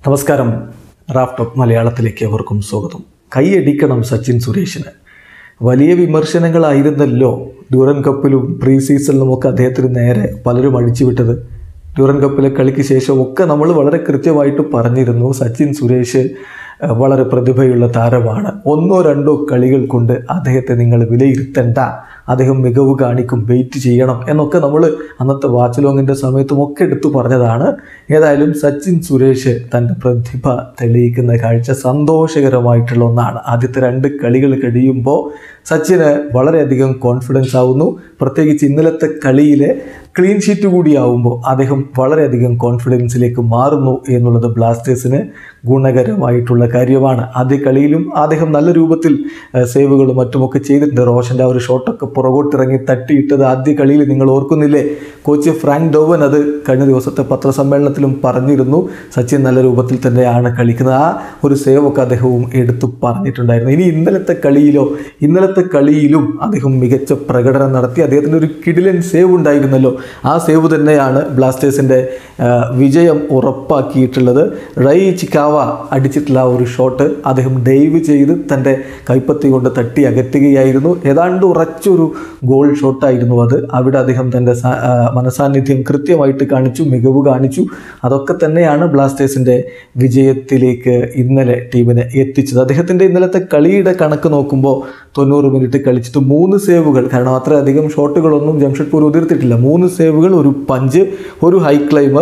നമസ്കാരം റാഫ്റ്റോപ്പ് മലയാളത്തിലേക്ക് അവർക്കും സ്വാഗതം കൈയടിക്കണം സച്ചിൻ സുരേഷിന് വലിയ വിമർശനങ്ങളായിരുന്നല്ലോ ഡ്യൂറൻ കപ്പിലും പ്രീ സീസണിലും ഒക്കെ അദ്ദേഹത്തിന് നേരെ പലരും അഴിച്ചുവിട്ടത് ഡ്യൂറൻ കപ്പിലെ കളിക്ക് ശേഷം ഒക്കെ നമ്മൾ വളരെ കൃത്യമായിട്ട് പറഞ്ഞിരുന്നു സച്ചിൻ സുരേഷ് അഹ്, വളരെ പ്രതിഭയുള്ള താരമാണ് ഒന്നോ രണ്ടോ കളികൾ കൊണ്ട് അദ്ദേഹത്തെ നിങ്ങൾ വിലയിരുത്തണ്ട അദ്ദേഹം മികവ് കാണിക്കും വെയിറ്റ് ചെയ്യണം എന്നൊക്കെ നമ്മൾ അന്നത്തെ വാച്ച് ലോങ്ങിൻ്റെ സമയത്തും ഒക്കെ എടുത്തു പറഞ്ഞതാണ് ഏതായാലും സച്ചിൻ സുരേഷ് തൻ്റെ പ്രതിഭ തെളിയിക്കുന്ന കാഴ്ച സന്തോഷകരമായിട്ടുള്ള ഒന്നാണ് ആദ്യത്തെ രണ്ട് കളികൾ കഴിയുമ്പോൾ സച്ചിന് വളരെയധികം കോൺഫിഡൻസ് ആവുന്നു പ്രത്യേകിച്ച് ഇന്നലത്തെ കളിയിലെ ക്ലീൻ ഷീറ്റ് കൂടിയാവുമ്പോൾ അദ്ദേഹം വളരെയധികം കോൺഫിഡൻസിലേക്ക് മാറുന്നു എന്നുള്ളത് ബ്ലാസ്റ്റേഴ്സിന് ഗുണകരമായിട്ടുള്ള കാര്യമാണ് ആദ്യ കളിയിലും അദ്ദേഹം നല്ല രൂപത്തിൽ ഏഹ്, സേവുകളും മറ്റുമൊക്കെ ചെയ്തിട്ടുണ്ട് റോഷൻ്റെ ആ ഒരു ഷോട്ടൊക്കെ പുറകോട്ടിറങ്ങി തട്ടിയിട്ടത് ആദ്യ കളിയിൽ നിങ്ങൾ ഓർക്കുന്നില്ലേ കോച്ച് ഫ്രാങ്ക് ഡോവൻ അത് കഴിഞ്ഞ ദിവസത്തെ പത്രസമ്മേളനത്തിലും പറഞ്ഞിരുന്നു സച്ചിൻ നല്ല രൂപത്തിൽ തന്നെയാണ് കളിക്കുന്നത് ആ ഒരു സേവൊക്കെ അദ്ദേഹവും എടുത്തു പറഞ്ഞിട്ടുണ്ടായിരുന്നു ഇനി ഇന്നലത്തെ കളിയിലോ ഇന്നലത്തെ കളിയിലും അദ്ദേഹം മികച്ച പ്രകടനം നടത്തി അദ്ദേഹത്തിൻ്റെ ഒരു കിടിലൻ സേവ് ഉണ്ടായിരുന്നല്ലോ ആ സേവ് തന്നെയാണ് ബ്ലാസ്റ്റേഴ്സിൻ്റെ ആ, വിജയം ഉറപ്പാക്കിയിട്ടുള്ളത് റൈ ചിക്കാവ അടിച്ചിട്ടുള്ള ആ ഒരു ഷോട്ട് അദ്ദേഹം ഡൈവ് ചെയ്ത് തൻ്റെ കൈപ്പത്തി കൊണ്ട് തട്ടി അകറ്റുകയായിരുന്നു ഏതാണ്ട് ഉറച്ചൊരു ഗോൾ ഷോട്ടായിരുന്നു അത് അവിടെ അദ്ദേഹം തൻ്റെ സ- ആ, മനസാന്നിധ്യം കൃത്യമായിട്ട് കാണിച്ചു മികവ് കാണിച്ചു അതൊക്കെ തന്നെയാണ് ബ്ലാസ്റ്റേഴ്സിൻ്റെ വിജയത്തിലേക്ക് ഇന്നലെ ടീമിനെ എത്തിച്ചത് അദ്ദേഹത്തിൻ്റെ ഇന്നലത്തെ കളിയുടെ കണക്ക് നോക്കുമ്പോൾ തൊണ്ണൂറ് മിനിറ്റ് കളിച്ചിട്ട് മൂന്ന് സേവുകൾ കാരണം അത്രയധികം ഷോട്ടുകളൊന്നും ജംഷഡ്പൂർ ഉതിർത്തിട്ടില്ല മൂന്ന് സേവുകൾ ഒരു പഞ്ച് ഒരു ഹൈ ക്ലൈം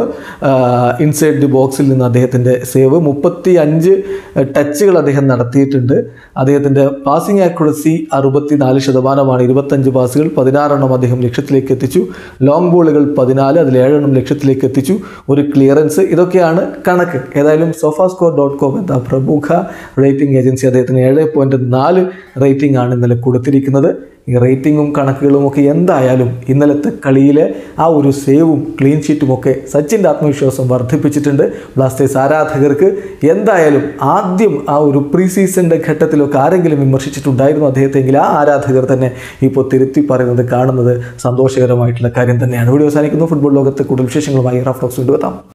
ഇൻസൈഡ് ദി ബോക്സിൽ നിന്ന് അദ്ദേഹത്തിൻ്റെ സേവ് മുപ്പത്തി അഞ്ച് ടച്ചുകൾ അദ്ദേഹം നടത്തിയിട്ടുണ്ട് അദ്ദേഹത്തിൻ്റെ പാസിംഗ് ആക്യുറസി അറുപത്തി നാല് ശതമാനമാണ് ഇരുപത്തഞ്ച് പാസുകൾ പതിനാറെണ്ണം അദ്ദേഹം ലക്ഷ്യത്തിലേക്ക് എത്തിച്ചു ലോങ് ബോളുകൾ പതിനാല് അതിൽ ഏഴെണ്ണം ലക്ഷ്യത്തിലേക്ക് എത്തിച്ചു ഒരു ക്ലിയറൻസ് ഇതൊക്കെയാണ് കണക്ക് ഏതായാലും സോഫാ സ്കോർ ഡോട്ട് കോം എന്ന പ്രമുഖ റേറ്റിംഗ് ഏജൻസി അദ്ദേഹത്തിന് ഏഴ് പോയിൻറ്റ് നാല് റേറ്റിംഗ് ആണ് ഇന്നലെ കൊടുത്തിരിക്കുന്നത് ഈ റേറ്റിങ്ങും കണക്കുകളും ഒക്കെ എന്തായാലും ഇന്നലത്തെ കളിയിലെ ആ ഒരു സേവും ക്ലീൻ ഷീറ്റും ഒക്കെ സച്ചിൻ്റെ ആത്മവിശ്വാസം വർദ്ധിപ്പിച്ചിട്ടുണ്ട് ബ്ലാസ്റ്റേഴ്സ് ആരാധകർക്ക് എന്തായാലും ആദ്യം ആ ഒരു പ്രീ സീസണിൻ്റെ ഘട്ടത്തിലൊക്കെ ആരെങ്കിലും വിമർശിച്ചിട്ടുണ്ടായിരുന്നു അദ്ദേഹത്തെങ്കിൽ ആ ആരാധകർ തന്നെ ഇപ്പോൾ തിരുത്തി പറയുന്നത് കാണുന്നത് സന്തോഷകരമായിട്ടുള്ള കാര്യം തന്നെയാണ് വീഡിയോ അവസാനിക്കുന്നു ഫുട്ബോൾ ലോകത്തെ കൂടുതൽ വിശേഷങ്ങളുമായി റഫ്ലോക്സ് കൊണ്ടുവെത്താം